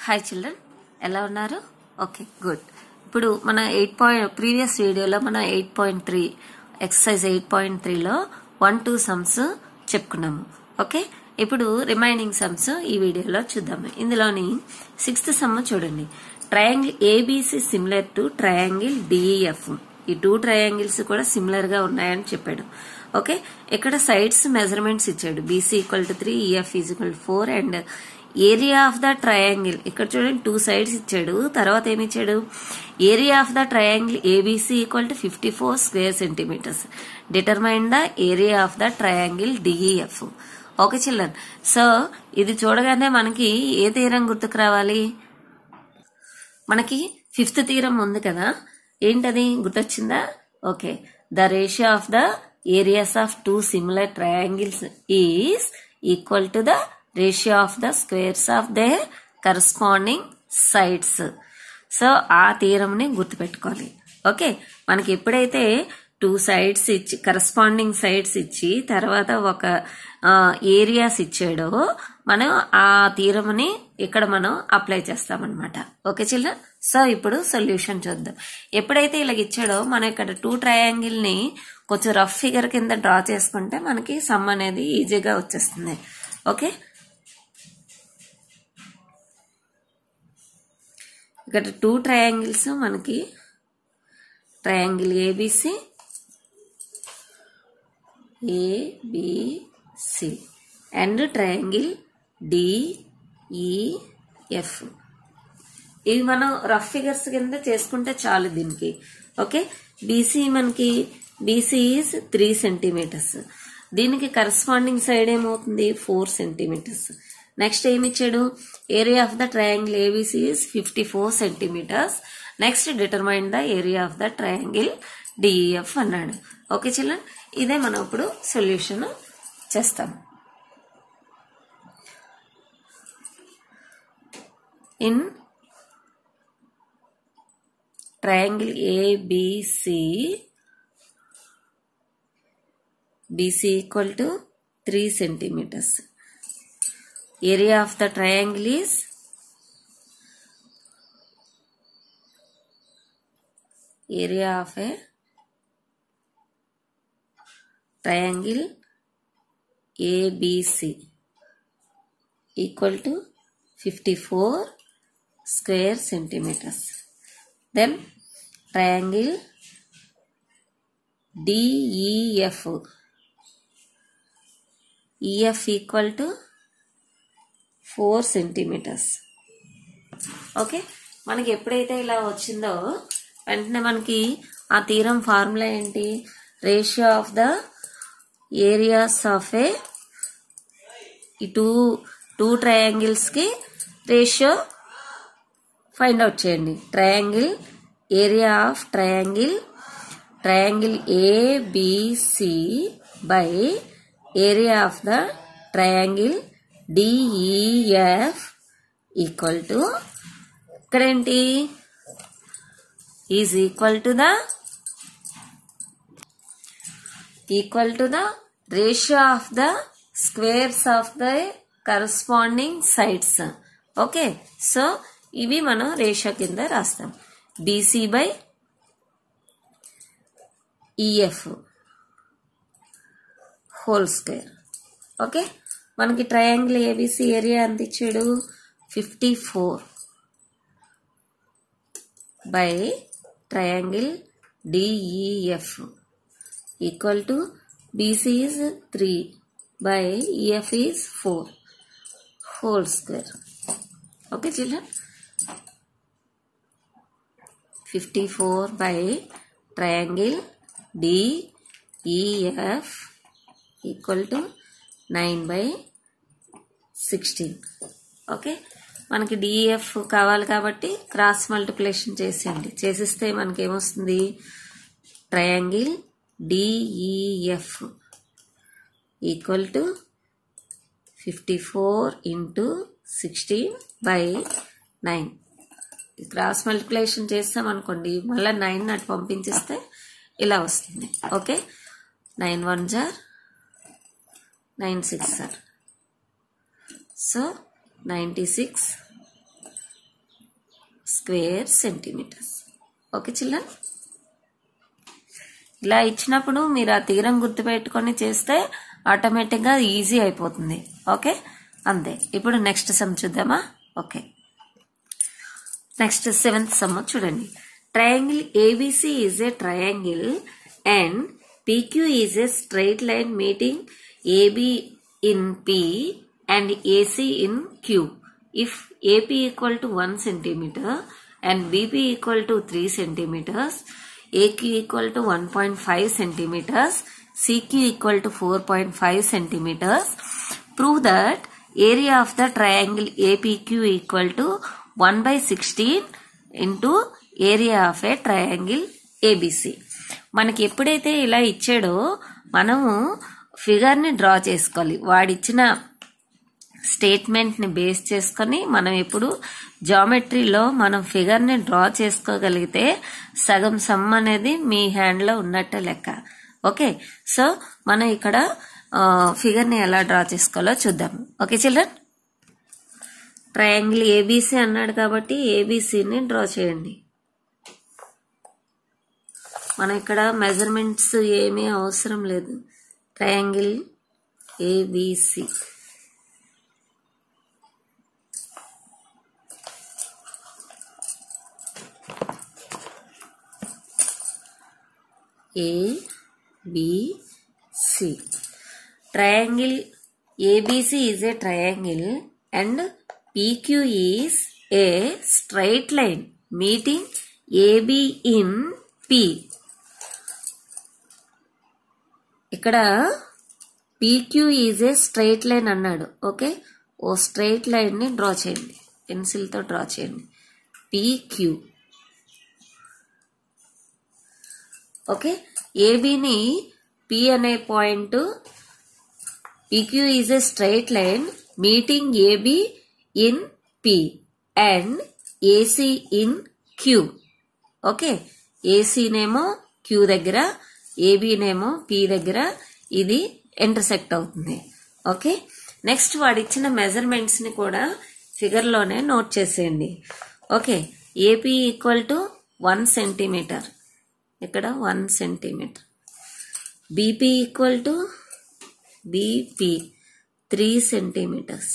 Hi children ఎలా ఉన్నారు okay good ఇప్పుడు మన ఎయిట్ పాయింట్ ప్రీవియస్ వీడియోలో మన eight point three exercise eight point త్రీలో వన్ టూ సమ్స్ చెప్పుకున్నాము ఓకే ఇప్పుడు రిమైనింగ్ సమ్స్ ఈ వీడియోలో చూద్దాము ఇందులోని సిక్స్త్ సమ్ చూడండి triangle ABC similar to triangle DEF ఈ టూ ట్రయాంగిల్స్ కూడా సిమిలర్ గా ఉన్నాయని చెప్పాడు ఓకే ఇక్కడ సైడ్స్ మెజర్మెంట్స్ ఇచ్చాడు BC equal to three EF equal four and area of the triangle ఇక్కడ చూడండి టూ సైడ్స్ ఇచ్చాడు తర్వాత ఏమి ఇచ్చాడు area of the triangle ABC equal to fifty four square centimeters determine the area of the triangle DEF okay children so ఇది చూడగానే మనకి ఏ తీరం గుర్తుకు రావాలి మనకి ఫిఫ్త్ తీరం ఉంది కదా ఏంటది గుర్తొచ్చిందా okay the ratio of the areas of two similar triangles is equal to the ratio of the squares of their corresponding sides so ఆ తీరంని గుర్తుపెట్టుకోవాలి ఓకే మనకి ఎప్పుడైతే టూ సైడ్స్ ఇచ్చి కరస్పాండింగ్ సైడ్స్ ఇచ్చి తర్వాత ఒక ఏరియాస్ ఇచ్చాడో మనం ఆ తీరముని ఇక్కడ మనం అప్లై చేస్తామన్నమాట ఓకే చిల్డ్రన్ సో ఇప్పుడు సొల్యూషన్ చూద్దాం ఎప్పుడైతే ఇలాగ ఇచ్చాడో మనం ఇక్కడ టూ ట్రయాంగిల్ ని కొంచెం రఫ్ ఫిగర్ కింద డ్రా చేసుకుంటే మనకి సమ్ అనేది ఈజీగా వచ్చేస్తుంది ఓకే ఇక్కడ టూ ట్రయాంగిల్స్ మనకి triangle ABC ABC and triangle DEF ఇవి మనం రఫ్ ఫిగర్స్ కింద చేసుకుంటే చాలు దీనికి ఓకే బీసీ మనకి బీసీ ఈజ్ త్రీ సెంటీమీటర్స్ దీనికి కరస్పాండింగ్ సైడ్ ఏమవుతుంది ఫోర్ సెంటీమీటర్స్ నెక్స్ట్ ఏమి ఇచ్చాడు area of the triangle ABC is fifty four centimeters next determine the area of the triangle DEF అన్నాడు ఓకే చిల్డ్రన్ ఇదే మనం ఇప్పుడు సొల్యూషన్ చేస్తాం in triangle ABC BC equal to 3 centimeters. Area of the triangle is area of a triangle ABC equal to 54 square centimeters. then triangle DEF EF equal to 4 centimeters okay మనకి ఎప్పుడైతే ఇలా వచ్చిందో వెంటనే మనకి ఆ తీరం ఫార్ములా ఏంటి ratio of the areas of ఏ ఈ టూ టూ ట్రయాంగిల్స్కి రేషియో ఫైండ్ అవుట్ చేయండి triangle area of triangle triangle ABC by area of the triangle DEF equal to ఇక్కడేంటి is equal to the equal to the ratio of the squares of the corresponding sides okay so ఇవి మనం ratio కింద రాస్తాం BC by EF whole square okay మనకి triangle ABC area ఎంత ఇచ్చాడు fifty four by triangle DEF equal to BC is three by EF is four whole square okay children 54 by triangle DEF equal to 9 by 16 okay మనకి DF కావాలి కాబట్టి cross multiplication చేసేయండి చేసిస్తే మనకి ఏమొస్తుంది triangle DEF equal to fifty four into sixteen by nine cross multiplication చేస్తాం అనుకోండి మళ్ళీ నైన్ అటు పంపించేస్తే ఇలా వస్తుంది ఓకే నైన్ వన్ జార్ నైన్ సిక్స్ సార్ so ninety six square centimetres okay children ఇలా ఇచ్చినప్పుడు మీరు ఆ తీరం గుర్తుపెట్టుకొని చేస్తే ఆటోమేటిక్గా ఈజీ అయిపోతుంది ఓకే అంతే ఇప్పుడు నెక్స్ట్ సమ్ చూద్దామా ఓకే నెక్స్ట్ సెవెంత్ సమ్ చూడండి triangle ABC is a triangle and PQ is a straight line meeting AB in P and AC in Q if AP equal to one centimetre and BP equal to three centimetres AQ equal to one point five centimetres CQ equal to four point five centimetres prove that area of the triangle APQ equal to one by sixteen into area of a triangle ABC మనకి ఎప్పుడైతే ఇలా ఇచ్చాడో మనము ఫిగర్ని draw చేసుకోవాలి వాడిచ్చిన స్టేట్మెంట్ని base చేసుకొని మనం ఇప్పుడు జామెట్రీలో మనం ఫిగర్ని డ్రా చేసుకోగలిగితే సగం సమ్ అనేది మీ హ్యాండ్లో ఉన్నట్టే లెక్క ఓకే సో మనం ఇక్కడ ఫిగర్ని ఎలా డ్రా చేసుకోవాలో చూద్దాం ఓకే చిల్డ్రన్ ట్రయాంగిల్ ఏబీసీ అన్నాడు కాబట్టి ఏబీసీని డ్రా చేయండి మనం ఇక్కడ మెజర్మెంట్స్ ఏమీ అవసరం లేదు triangle ABC A B C triangle ABC is a triangle and PQ is a straight line meeting AB in P. ఇక్కడ PQ is a straight line అన్నాడు ఓకే ఓ స్ట్రైట్ లైన్ ని డ్రా చేయండి పెన్సిల్ తో draw చేయండి PQ okay ఏబిని P అనే point PQ is a straight line meeting AB in P and AC in Q okay ఏసీనేమో క్యూ దగ్గర ఏబీనేమో పి దగ్గర ఇది ఇంటర్సెక్ట్ అవుతుంది ఓకే నెక్స్ట్ వాడు ఇచ్చిన మెజర్మెంట్స్ ని కూడా ఫిగర్ లోనే నోట్ చేసేయండి okay AP equal to one centimetre ఇక్కడ one centimetre BP equal to BP three centimetres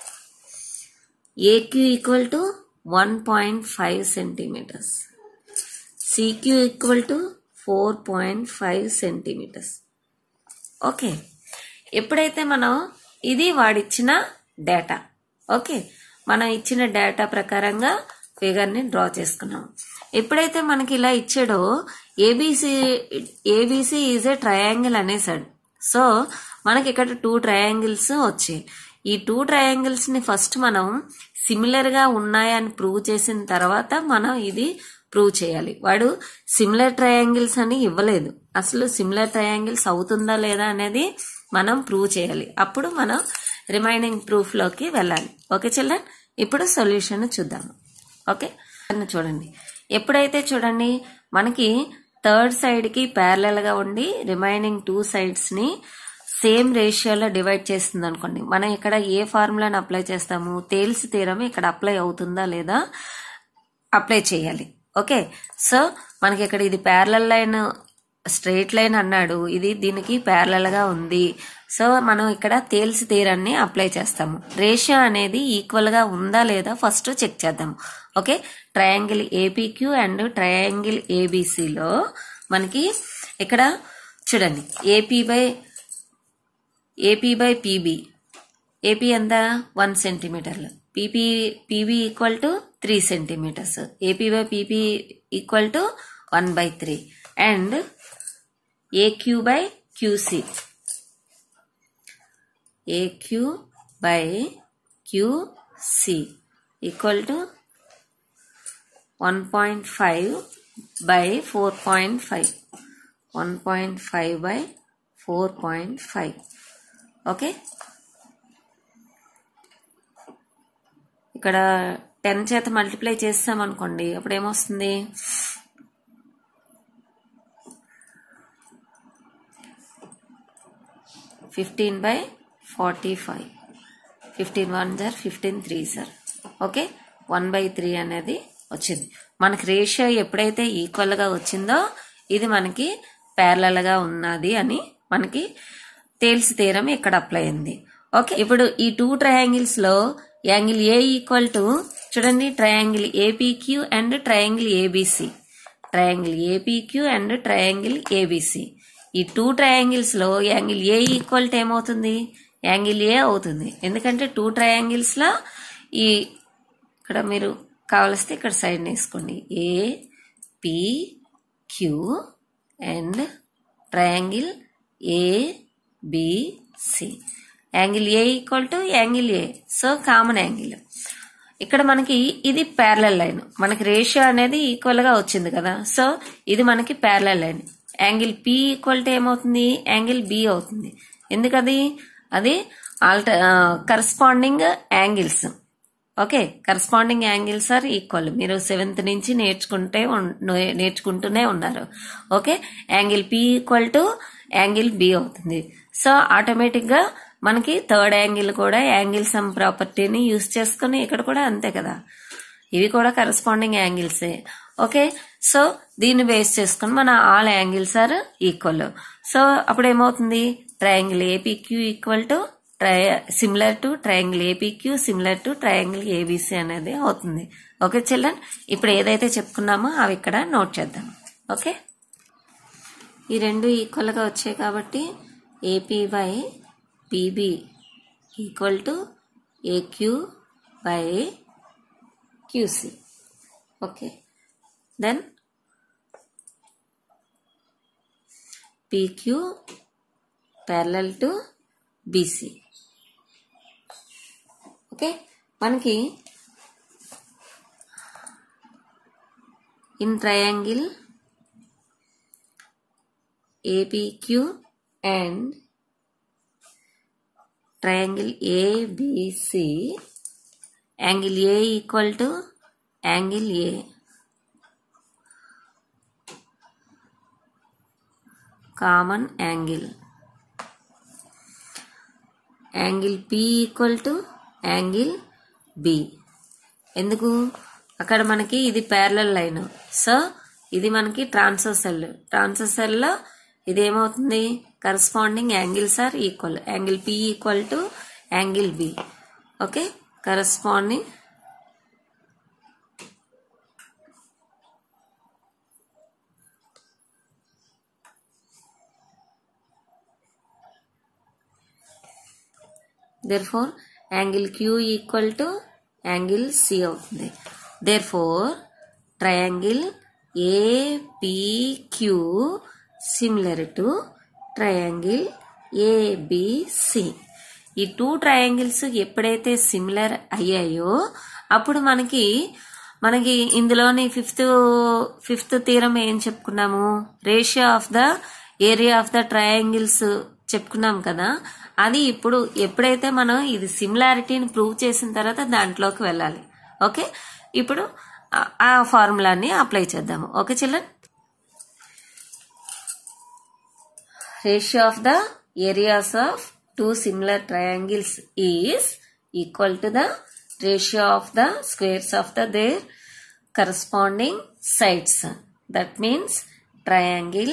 AQ equal to one point five centimetres CQ equal to four point five centimetres okay ఎప్పుడైతే మనం ఇది వాడిచ్చిన data okay మనం ఇచ్చిన data ప్రకారంగా ఫిగర్ని draw చేసుకున్నాం ఎప్పుడైతే మనకి ఇలా ఇచ్చాడో ABC ABC is a triangle అనేసాడు సో మనకి ఇక్కడ టూ ట్రయాంగిల్స్ వచ్చాయి ఈ టూ ట్రయాంగిల్స్ ని ఫస్ట్ మనం సిమిలర్ గా ఉన్నాయని ప్రూవ్ చేసిన తర్వాత మనం ఇది ప్రూవ్ చేయాలి వాడు సిమిలర్ ట్రయాంగిల్స్ అని ఇవ్వలేదు అసలు సిమిలర్ ట్రయాంగిల్స్ అవుతుందా లేదా అనేది మనం ప్రూవ్ చేయాలి అప్పుడు మనం రిమైనింగ్ ప్రూఫ్ లోకి వెళ్ళాలి ఓకే చిల్డ్రన్ ఇప్పుడు సొల్యూషన్ చూద్దాము ఓకే చూడండి ఎప్పుడైతే చూడండి మనకి థర్డ్ సైడ్ కి ప్యారలల్ గా ఉండి రిమైనింగ్ టూ సైడ్స్ ని సేమ్ రేషియోలో డివైడ్ చేస్తుంది అనుకోండి మనం ఇక్కడ ఏ ఫార్ములాని అప్లై చేస్తాము తేల్సి తీరం ఇక్కడ అప్లై అవుతుందా లేదా అప్లై చేయాలి ఓకే సో మనకి ఇక్కడ ఇది ప్యారలల్ లైన్ స్ట్రైట్ లైన్ అన్నాడు ఇది దీనికి ప్యారలల్ గా ఉంది సో మనం ఇక్కడ తేల్సి తీరాన్ని అప్లై చేస్తాము రేషియో అనేది ఈక్వల్ గా ఉందా లేదా ఫస్ట్ చెక్ చేద్దాము okay triangle APQ and triangle ఏబిసిలో మనకి ఇక్కడ చూడండి AP by AP by PB AP ఎంత వన్ సెంటీమీటర్లు PP PB equal to three centimetres AP by PP equal to one by three and AQ by QC AQ by QC equal to one point five by four point five one point five by four point five okay ఇక్కడ ten చేత multiply చేస్తామనుకోండి అప్పుడు ఏమొస్తుంది fifteen by forty five fifteen one జార్ fifteen three సార్ okay one by three అనేది వచ్చింది మనకి రేషియో ఎప్పుడైతే ఈక్వల్ గా వచ్చిందో ఇది మనకి ప్యారలల్ గా ఉన్నది అని మనకి తేల్సి తీరం ఇక్కడ అప్లై అయింది ఓకే ఇప్పుడు ఈ టూ ట్రయాంగిల్స్ లో యాంగిల్ ఏ ఈక్వల్ టు చూడండి triangle APQ and triangle ABC triangle APQ and triangle ABC ఈ టూ ట్రయాంగిల్స్ లో యాంగిల్ ఏ ఈక్వల్ టు ఏమవుతుంది యాంగిల్ ఏ అవుతుంది ఎందుకంటే టూ ట్రయాంగిల్స్ లో ఈ ఇక్కడ మీరు కావలిస్తే ఇక్కడ సైడ్ వేసుకోండి A P Q and triangle A BC angle A equal to angle A so common angle ఇక్కడ మనకి ఇది ప్యారలల్ లైన్ మనకి రేషియో అనేది ఈక్వల్ గా వచ్చింది కదా సో ఇది మనకి parallel line angle P equal to ఏమవుతుంది యాంగిల్ బి అవుతుంది ఎందుకది అది ఆల్ట corresponding angles okay corresponding angles are equal మీరు సెవెంత్ నుంచి నేర్చుకుంటే ఉన్- నేర్చుకుంటూనే ఉన్నారు okay angle P equal to angle B అవుతుంది సో ఆటోమేటిక్ గా మనకి థర్డ్ యాంగిల్ కూడా యాంగిల్ సమ్ ప్రాపర్టీని యూస్ చేసుకుని ఇక్కడ కూడా అంతే కదా ఇవి కూడా కరస్పాండింగ్ యాంగిల్సే ఓకే సో దీన్ని బేస్ చేసుకుని మన all angles are equal so అప్పుడు ఏమవుతుంది ట్రయాంగిల్ ఏపీక్యూ ఈక్వల్ టు ట్రై similar to triangle APQ similar to triangle ABC అనేది అవుతుంది ఓకే చిల్డ్రన్ ఇప్పుడు ఏదైతే చెప్పుకున్నామో అవి ఇక్కడ నోట్ చేద్దాం ఓకే ఈ రెండు ఈక్వల్ గా వచ్చాయి కాబట్టి AP by PB equal to AQ by QC okay then PQ parallel to BC okay మనకి in triangle APQ and triangle ABC angle A equal to angle A common angle angle P equal to angle B ఎందుకు అక్కడ మనకి ఇది parallel line so ఇది మనకి ట్రాన్సర్సెల్ ట్రాన్సర్సెల్ లో ఇది ఏమవుతుంది corresponding angles are equal angle P equal to angle B okay corresponding therefore angle q equal to angle c అవుతుంది therefore triangle apq similar to triangle abc ఈ టూ ట్రయాంగిల్స్ ఎప్పుడైతే similar అయ్యాయో అప్పుడు మనకి మనకి ఇందులోని ఫిఫ్త్ ఫిఫ్త్ తీరం ఏం చెప్పుకున్నాము ratio of the area of the triangles చెప్పుకున్నాం కదా అది ఇప్పుడు ఎప్పుడైతే మనం ఇది సిమిలారిటీని ప్రూవ్ చేసిన తర్వాత దాంట్లోకి వెళ్ళాలి ఓకే ఇప్పుడు ఆ- ఆ ఫార్ములాని అప్లై చేద్దాము okay children ratio of the areas of two similar triangles is equal to the ratio of the squares of the their corresponding sides. That means triangle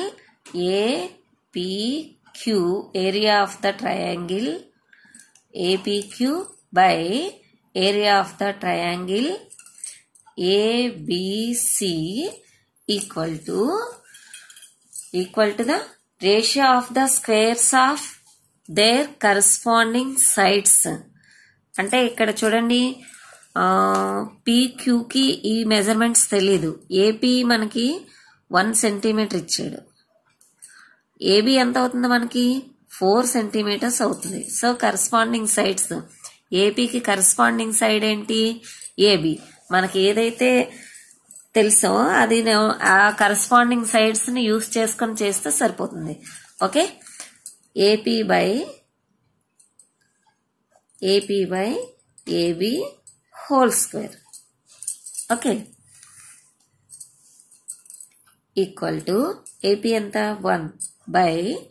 APQ area of the triangle APQ by area of the triangle ABC equal to equal to the ratio of the squares of their corresponding sides అంటే ఇక్కడ చూడండి పీక్యూకి ఈ measurements తెలీదు AP మనకి one centimetre ఇచ్చాడు AB ఎంత అవుతుంది మనకి ఫోర్ సెంటీమీటర్స్ అవుతుంది సో కరస్పాండింగ్ సైడ్స్ ఏపీకి కరస్పాండింగ్ సైడ్ ఏంటి ఏబి మనకి ఏదైతే తెలుసో అది నే- ఆ కరస్పాండింగ్ సైడ్స్ ని యూస్ చేసుకొని చేస్తే సరిపోతుంది okay AP by AP by AB whole square okay equal to AP ఎంత వన్ బై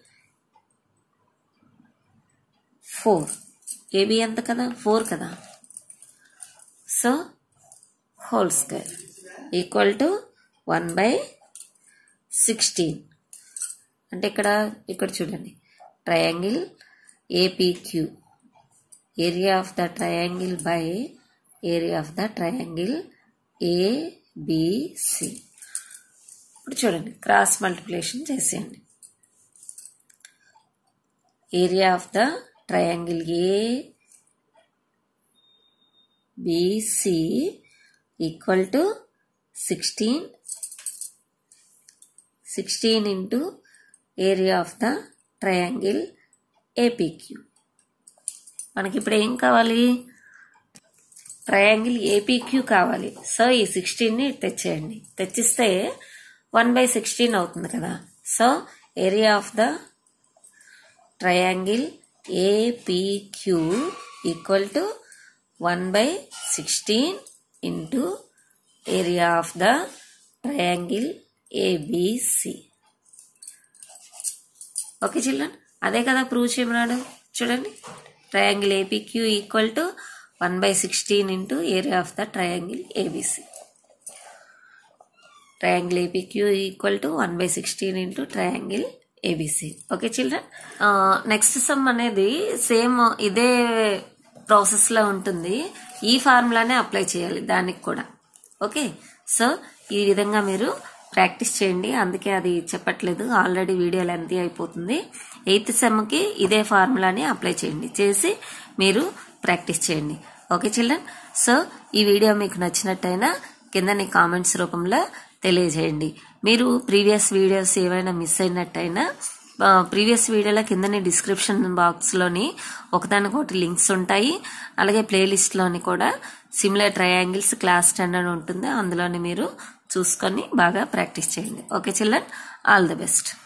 ఫోర్ ఏబి ఎంత కదా ఫోర్ కదా so whole square equal to one by sixteen అంటే ఇక్కడ ఇక్కడ చూడండి triangle APQ area of the triangle by area of the triangle ABC ఇప్పుడు చూడండి క్రాస్ మల్టిప్లికేషన్ చేసేయండి area of the triangle A BC equal to sixteen sixteen into area of the triangle APQ మనకి ఇప్పుడు ఏం కావాలి ట్రయాంగిల్ ఏపీక్యూ కావాలి so ఈ సిక్స్టీన్ని తెచ్చేయండి తెచ్చిస్తే వన్ బై సిక్స్టీన్ అవుతుంది కదా so area of the triangle APQ equal to one by sixteen into area of the triangle ABC okay children అదే కదా ప్రూవ్ చేయమన్నాడు చూడండి triangle APQ equal to one by sixteen into area of the triangle ABC triangle APQ equal to one by sixteen into triangle ABC okay children next sum అనేది same ఇదే ప్రాసెస్లో ఉంటుంది ఈ ఫార్ములానే apply చేయాలి దానికి కూడా ఓకే సో ఈ విధంగా మీరు ప్రాక్టీస్ చేయండి అందుకే అది చెప్పట్లేదు ఆల్రెడీ వీడియో లెంతీ అయిపోతుంది ఎయిత్ సెమ్కి ఇదే ఫార్ములాని అప్లై చేయండి చేసి మీరు ప్రాక్టీస్ చేయండి ఓకే చిల్డ్రన్ సో ఈ వీడియో మీకు నచ్చినట్టయినా కింద కామెంట్స్ రూపంలో తెలియజేయండి మీరు ప్రీవియస్ వీడియోస్ ఏవైనా మిస్ అయినట్టయినా ప్రీవియస్ వీడియోల కిందని డిస్క్రిప్షన్ బాక్స్లోని ఒకదానికొకటి లింక్స్ ఉంటాయి అలాగే ప్లేలిస్ట్లోని కూడా సిమిలర్ ట్రయాంగిల్స్ క్లాస్ టెన్ అని ఉంటుంది అందులోని మీరు చూసుకొని బాగా ప్రాక్టీస్ చేయండి okay children all the best